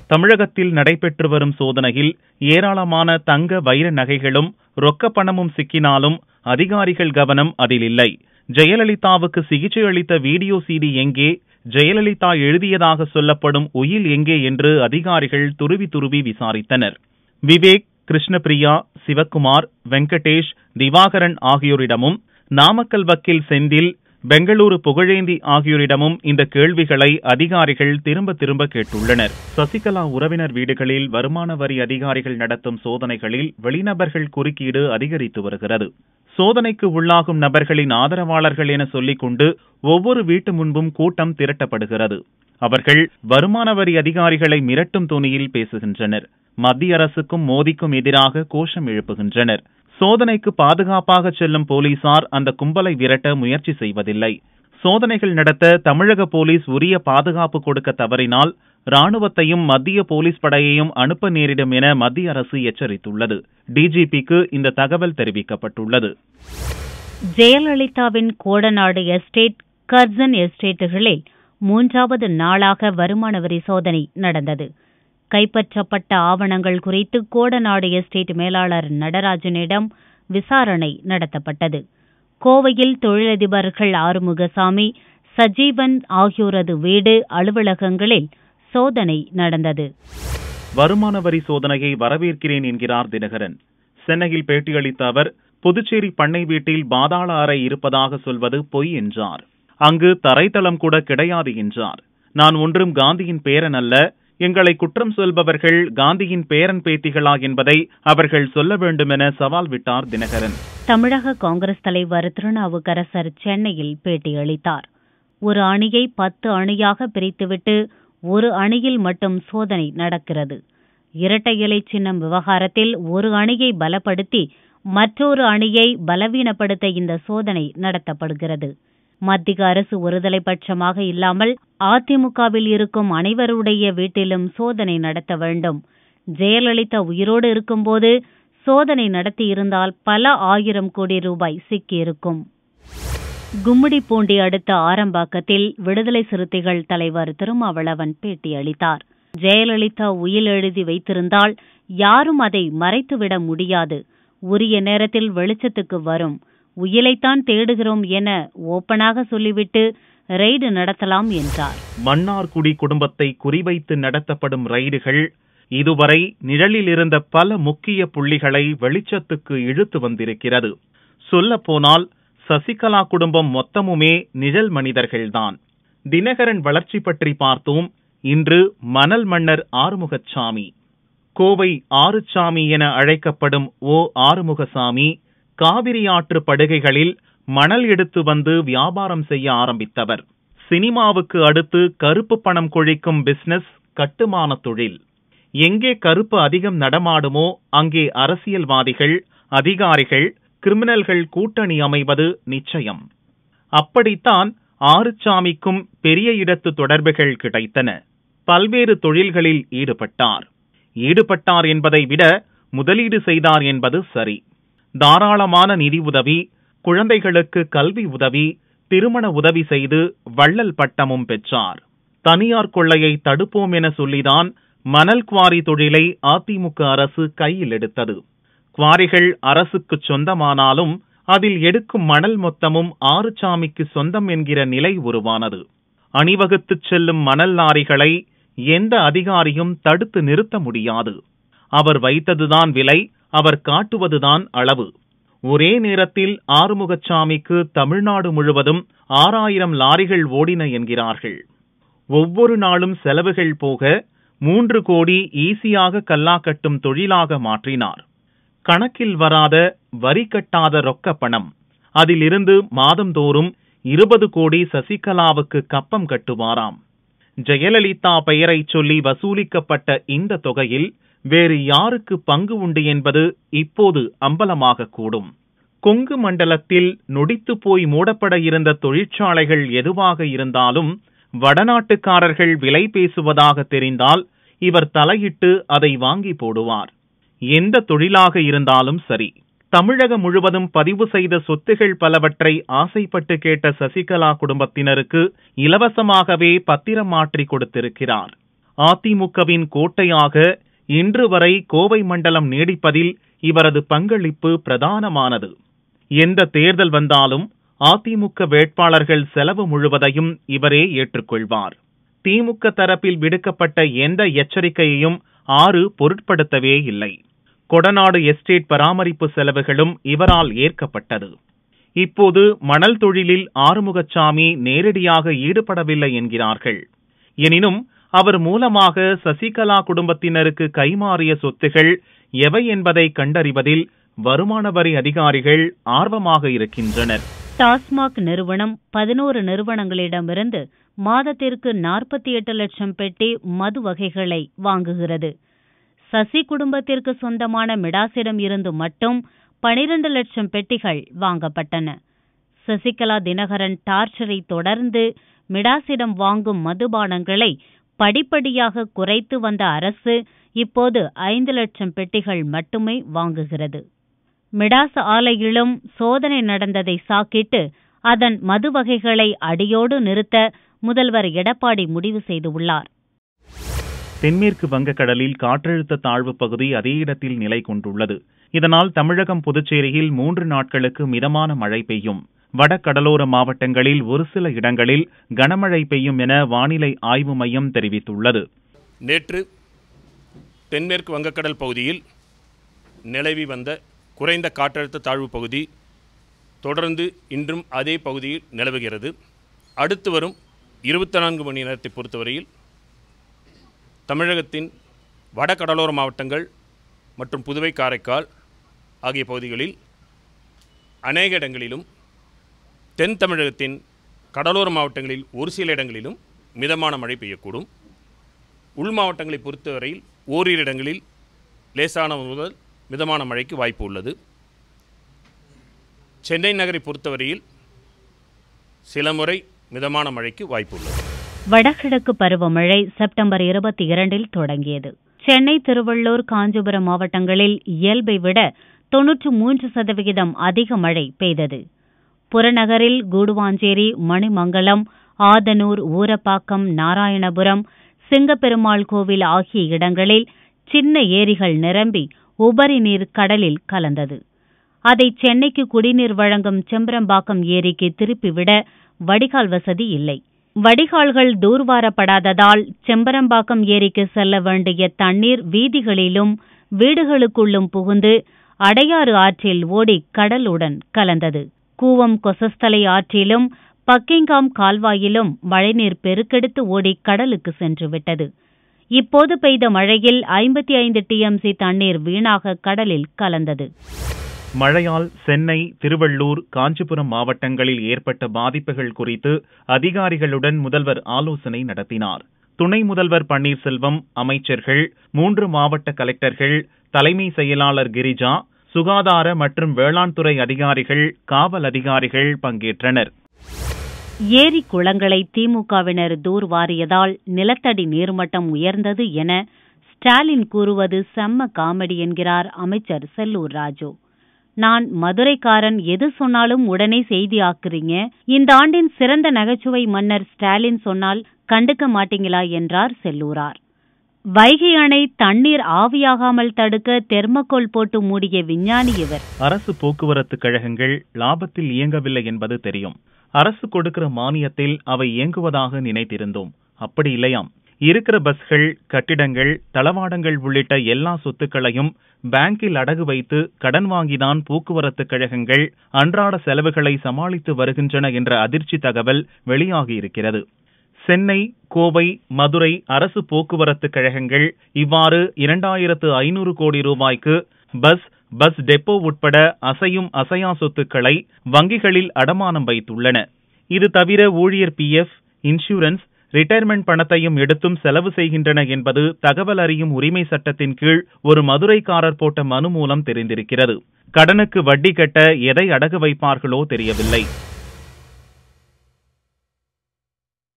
தமிழகத்தில் நடைபெற்று வரும் சோதனையில் ஏராளமான தங்க வைர நகைகளும் ரொக்க பணமும் சிக்கினாலும் அதிகாரிகள் கவனம் அதில் இல்லை ஜெயலலிதாவுக்கு சிகிச்சை அளித்த வீடியோ சிடி எங்கே ஜெயலலிதா எழுதியதாக சொல்லப்படும் உயில் எங்கே என்று அதிகாரிகள் துருவி துருவி விசாரித்தனர் விவேக் கிருஷ்ணபிரியா சிவக்குமார் வெங்கடேஷ் திவாகரன் ஆகியோரிடமும் நாமக்கல் வக்கீல் செந்தில் பெங்களூரு புகழேந்தி ஆகியோரிடமும் இந்த கேள்விகளை அதிகாரிகள் திரும்ப திரும்ப கேட்டுள்ளனர் சசிகலா உறவினர் வீடுகளில் வருமான வரி அதிகாரிகள் நடத்தும் சோதனைகளில் வெளிநபர்கள் குறுக்கீடு அதிகரித்து வருகிறது சோதனைக்கு உள்ளாகும் நபர்களின் ஆதரவாளர்கள் என சொல்லிக் கொண்டு ஒவ்வொரு வீட்டு முன்பும் கூட்டம் திரட்டப்படுகிறது அவர்கள் வருமான வரி அதிகாரிகளை மிரட்டும் துணியில் பேசுகின்றனர் மத்திய அரசுக்கும் மோடிக்கும் எதிராக கோஷம் எழுப்புகின்றனர் சோதனைக்கு பாதுகாப்பாக செல்லும் போலீசார் அந்த கும்பலை விரட்ட முயற்சி செய்வதில்லை சோதனைகள் நடத்த தமிழக போலீஸ் உரிய பாதுகாப்பு கொடுக்க தவறினால் ராணுவத்தையும் மத்திய போலீஸ் படையையும் அனுப்ப நேரிடும் என மத்திய அரசு எச்சரித்துள்ளது டிஜிபிக்கு இந்த தகவல் தெரிவிக்கப்பட்டுள்ளது ஜெயலலிதாவின் கோடநாடு எஸ்டேட் கர்சன் எஸ்டேட்டுகளில் மூன்றாவது நாளாக வருமான வரி சோதனை நடந்தது கைப்பற்றப்பட்ட ஆவணங்கள் குறித்து கோடநாடு எஸ்டேட் மேலாளர் நடராஜனிடம் விசாரணை நடத்தப்பட்டது கோவையில் தொழிலதிபர்கள் ஆறுமுகசாமி சஜீவன் ஆகியோரது வீடு அலுவலகங்களில் சோதனை நடந்தது வருமான வரி சோதனையை வரவேற்கிறேன் என்கிறார் தினகரன் சென்னையில் பேட்டியளித்த அவர் புதுச்சேரி பண்ணை வீட்டில் பாதாள அறை இருப்பதாக சொல்வது பொய் என்றார் அங்கு தரைத்தளம் கூட கிடையாது என்றார் நான் ஒன்றும் காந்தியின் பேரன் அல்ல எங்களை குற்றம் சொல்பவர்கள் காந்தியின் பேரன் பேத்திகளா என்பதை அவர்கள் சொல்ல வேண்டும் என சவால் விட்டார் தினகரன் தமிழக காங்கிரஸ் தலைவர் திருநாவுக்கரசர் சென்னையில் பேட்டியளித்தார் ஒரு அணியை பத்து அணியாக பிரித்துவிட்டு ஒரு அணியில் மட்டும் சோதனை நடக்கிறது இரட்டை இலை சின்னம் விவகாரத்தில் ஒரு அணியை பலப்படுத்தி மற்றொரு அணியை பலவீனப்படுத்த இந்த சோதனை நடத்தப்படுகிறது மத்திய அரசு ஒருதலை பட்சமாக இல்லாமல் அதிமுகவில் இருக்கும் அனைவருடைய வீட்டிலும் சோதனை நடத்த வேண்டும் ஜெயலலிதா உயிரோடு இருக்கும்போது சோதனை நடத்தியிருந்தால் பல ஆயிரம் கோடி ரூபாய் சிக்கியிருக்கும் கும்மிடிப்பூண்டி அடுத்த ஆரம்பாக்கத்தில் விடுதலை சிறுத்தைகள் தலைவர் திருமாவளவன் பேட்டியளித்தார் ஜெயலலிதா உயில் எழுதி வைத்திருந்தால் யாரும் அதை மறைத்துவிட முடியாது உரிய நேரத்தில் வெளிச்சத்துக்கு வரும் உயிலைத்தான் தேடுகிறோம் என ஓப்பனாக சொல்லிவிட்டு ரெய்டு நடத்தலாம் என்றார் மன்னார்குடி குடும்பத்தை குறிவைத்து நடத்தப்படும் ரெய்டுகள் இதுவரை நிழலில் இருந்த பல முக்கிய புள்ளிகளை வெளிச்சத்துக்கு இழுத்து வந்திருக்கிறது சொல்லப்போனால் சசிகலா குடும்பம் மொத்தமுமே நிழல் மனிதர்கள்தான் தினகரன் வளர்ச்சி பற்றி பார்த்தோம் இன்று மணல் மன்னர் ஆறுமுகசாமி கோவை ஆறுசாமி என அழைக்கப்படும் ஓ ஆறுமுகசாமி காவிரி ஆற்று படுகைகளில் மணல் எடுத்து வந்து வியாபாரம் செய்ய ஆரம்பித்தவர் சினிமாவுக்கு அடுத்து கருப்பு பணம் கொழிக்கும் பிசினஸ் கட்டுமான தொழில் எங்கே கருப்பு அதிகம் நடமாடுமோ அங்கே அரசியல்வாதிகள் அதிகாரிகள் கிரிமினல்கள் கூட்டணி அமைவது நிச்சயம் அப்படித்தான் ஆறுசாமிக்கும் பெரிய இடத்து தொடர்புகள் கிடைத்தன பல்வேறு தொழில்களில் ஈடுபட்டார் ஈடுபட்டார் என்பதை விட முதலீடு செய்தார் என்பது சரி தாராளமான நிதி உதவி குழந்தைகளுக்கு கல்வி உதவி திருமண உதவி செய்து வள்ளல் பட்டமும் பெற்றார் தனியார் கொள்ளையை தடுப்போம் என சொல்லிதான் மணல் குவாரி தொழிலை அதிமுக அரசு கையில் எடுத்தது குவாரிகள் அரசுக்கு சொந்தமானாலும் அதில் எடுக்கும் மணல் மொத்தமும் ஆறுசாமிக்கு சொந்தம் என்கிற நிலை உருவானது அணிவகுத்துச் செல்லும் மணல் லாரிகளை எந்த அதிகாரியும் தடுத்து நிறுத்த முடியாது அவர் வைத்ததுதான் விலை அவர் காட்டுவதுதான் அளவு ஒரே நேரத்தில் ஆறுமுகசாமிக்கு தமிழ்நாடு முழுவதும் ஆறாயிரம் லாரிகள் ஓடின என்கிறார்கள் ஒவ்வொரு நாளும் செலவுகள் போக மூன்று கோடி ஈஸியாக கல்லா கட்டும் தொழிலாக மாற்றினார் கணக்கில் வராத வரி கட்டாத ரொக்க பணம் அதிலிருந்து மாதந்தோறும் இருபது கோடி சசிகலாவுக்கு கப்பம் கட்டுவாராம் ஜெயலலிதா பெயரைச் சொல்லி வசூலிக்கப்பட்ட இந்த தொகையில் வேறு யாருக்கு பங்கு உண்டு என்பது இப்போது அம்பலமாக கூடும் கொங்கு மண்டலத்தில் நொடித்து போய் மூடப்பட இருந்த தொழிற்சாலைகள் எதுவாக இருந்தாலும் வடநாட்டுக்காரர்கள் விலை பேசுவதாக தெரிந்தால் இவர் தலையிட்டு அதை வாங்கி போடுவார் எந்த தொழிலாக இருந்தாலும் சரி தமிழகம் முழுவதும் பதிவு செய்த சொத்துகள் பலவற்றை ஆசைப்பட்டு கேட்ட சசிகலா குடும்பத்தினருக்கு இலவசமாகவே பத்திரம் மாற்றி கொடுத்திருக்கிறார் அதிமுகவின் கோட்டையாக இன்று வரை கோவை மண்டலம் நீடிப்பதில் இவரது பங்களிப்பு பிரதானமானது எந்த தேர்தல் வந்தாலும் அதிமுக வேட்பாளர்கள் செலவு முழுவதையும் இவரே ஏற்றுக்கொள்வார் திமுக தரப்பில் விடுக்கப்பட்ட எந்த எச்சரிக்கையையும் ஆறு பொருட்படுத்தவே இல்லை கொடநாடு எஸ்டேட் பராமரிப்பு செலவுகளும் இவரால் ஏற்கப்பட்டது இப்போது மணல் தொழிலில் ஆறுமுகசாமி நேரடியாக ஈடுபடவில்லை என்கிறார்கள் எனினும் அவர் மூலமாக சசிகலா குடும்பத்தினருக்கு கைமாறிய சொத்துகள் எவை என்பதை கண்டறிவதில் வருமான வரி அதிகாரிகள் ஆர்வமாக இருக்கின்றனர் டாஸ்மாக் நிறுவனம் பதினோரு நிறுவனங்களிடமிருந்து மாதத்திற்கு நாற்பத்தி எட்டு லட்சம் பெட்டி மது வகைகளை வாங்குகிறது சசி குடும்பத்திற்கு சொந்தமான மிடாசிடம் இருந்து மட்டும் பனிரண்டு லட்சம் பெட்டிகள் வாங்கப்பட்டன சசிகலா தினகரன் டார்ச்சரை தொடர்ந்து மிடாசிடம் வாங்கும் மதுபானங்களை படிப்படியாக குறைத்து வந்த அரசு இப்போது ஐந்து லட்சம் பெட்டிகள் மட்டுமே வாங்குகிறது மிடாஸ் ஆலையிலும் சோதனை நடந்ததை சாக்கிட்டு அதன் மது வகைகளை அடியோடு நிறுத்த முதல்வர் எடப்பாடி முடிவு செய்துள்ளார் தென்மேற்கு வங்கக்கடலில் காற்றழுத்த தாழ்வு பகுதி அதே இடத்தில் நிலை கொண்டுள்ளது இதனால் தமிழகம் புதுச்சேரியில் மூன்று நாட்களுக்கு மிதமான மழை பெய்யும் வடகடலோர மாவட்டங்களில் ஒரு சில இடங்களில் கனமழை பெய்யும் என வானிலை ஆய்வு மையம் தெரிவித்துள்ளது நேற்று தென்மேற்கு வங்கக்கடல் பகுதியில் நிலவி வந்த குறைந்த காற்றழுத்த தாழ்வு பகுதி தொடர்ந்து இன்றும் அதே பகுதியில் நிலவுகிறது அடுத்து வரும் இருபத்தி நான்கு மணி நேரத்தை பொறுத்தவரையில் தமிழகத்தின் வடகடலோர மாவட்டங்கள் மற்றும் புதுவை காரைக்கால் ஆகிய பகுதிகளில் அநேக இடங்களிலும் தென் தமிழகத்தின் கடலோர மாவட்டங்களில் ஒரு சில இடங்களிலும் மிதமான மழை பெய்யக்கூடும் உள் மாவட்டங்களை பொறுத்தவரையில் ஓரிரு இடங்களில் லேசான முதல் மிதமான மழைக்கு வாய்ப்பு உள்ளது சென்னை நகரை பொறுத்தவரையில் சில முறை மிதமான மழைக்கு வாய்ப்பு உள்ளது வடகிழக்கு பருவமழை செப்டம்பர் இருபத்தி இரண்டில் தொடங்கியது சென்னை திருவள்ளூர் காஞ்சிபுரம் மாவட்டங்களில் இயல்பை விட தொன்னூற்று மூன்று சதவிகிதம் அதிக மழை பெய்தது புறநகரில் கூடுவாஞ்சேரி மணிமங்கலம் ஆதனூர் ஊரப்பாக்கம் நாராயணபுரம் சிங்கப்பெருமாள் கோவில் ஆகிய இடங்களில் சின்ன ஏரிகள் நிரம்பி உபரி நீர் கடலில் கலந்தது அதை சென்னைக்கு குடிநீர் வழங்கும் செம்பரம்பாக்கம் ஏரிக்கு திருப்பிவிட வடிகால் வசதி இல்லை வடிகால்கள் தூர்வாரப்படாததால் செம்பரம்பாக்கம் ஏரிக்கு செல்ல வேண்டிய தண்ணீர் வீதிகளிலும் வீடுகளுக்குள்ளும் புகுந்து அடையாறு ஆற்றில் ஓடி கடலுடன் கலந்தது கூவம் கொசஸ்தலை ஆற்றிலும் பக்கிங்காம் கால்வாயிலும் மழைநீர் பெருக்கெடுத்து ஓடி கடலுக்கு சென்று விட்டது இப்போது பெய்த மழையில் ஐம்பத்தி ஐந்து டிஎம்சி தண்ணீர் வீணாக கடலில் கலந்தது மழையால் சென்னை திருவள்ளூர் காஞ்சிபுரம் மாவட்டங்களில் ஏற்பட்ட பாதிப்புகள் குறித்து அதிகாரிகளுடன் முதல்வர் ஆலோசனை நடத்தினார் துணை முதல்வர் பன்னீர்செல்வம் அமைச்சர்கள் மூன்று மாவட்ட கலெக்டர்கள் தலைமை செயலாளர் கிரிஜா சுகாதார மற்றும் வேளாண் துறை அதிகாரிகள் காவல் அதிகாரிகள் பங்கேற்றனர் ஏரி குளங்களை திமுகவினர் தூர்வாரியதால் நிலத்தடி நீர்மட்டம் உயர்ந்தது என ஸ்டாலின் கூறுவது செம்ம காமெடி என்கிறார் அமைச்சர் செல்லூர் ராஜு நான் மதுரைக்காரன் எது சொன்னாலும் உடனே செய்தி ஆக்குறீங்க இந்த ஆண்டின் சிறந்த நகைச்சுவை மன்னர் ஸ்டாலின் சொன்னால் கண்டுக்க மாட்டீங்களா என்றார் செல்லூரார் வைகை அணை தண்ணீர் ஆவியாகாமல் தடுக்க தெர்மக்கோல் போட்டு மூடிய விஞ்ஞானி இவர் அரசு போக்குவரத்து கழகங்கள் லாபத்தில் இயங்கவில்லை என்பது தெரியும் அரசு கொடுக்கிற மானியத்தில் அவை இயங்குவதாக நினைத்திருந்தோம் அப்படி இல்லையாம் இருக்கிற பஸ்கள் கட்டிடங்கள் தளவாடங்கள் உள்ளிட்ட எல்லா சொத்துக்களையும் பேங்கில் அடகு வைத்து கடன் வாங்கிதான் போக்குவரத்து கழகங்கள் அன்றாட செலவுகளை சமாளித்து வருகின்றன என்ற அதிர்ச்சி தகவல் வெளியாகியிருக்கிறது சென்னை கோவை மதுரை அரசு போக்குவரத்து கழகங்கள் இவ்வாறு இரண்டாயிரத்து ஐநூறு கோடி ரூபாய்க்கு பஸ் பஸ் டெப்போ உட்பட அசையும் அசையா சொத்துக்களை வங்கிகளில் அடமானம் வைத்துள்ளன இது தவிர ஊழியர் பிஎஃப் இன்சூரன்ஸ் ரிட்டையர்மெண்ட் பணத்தையும் எடுத்தும் செலவு செய்கின்றன என்பது தகவல் அறியும் உரிமை சட்டத்தின் கீழ் ஒரு மதுரைக்காரர் போட்ட மனு மூலம் தெரிந்திருக்கிறது கடனுக்கு வட்டி கட்ட எதை அடகு வைப்பார்களோ தெரியவில்லை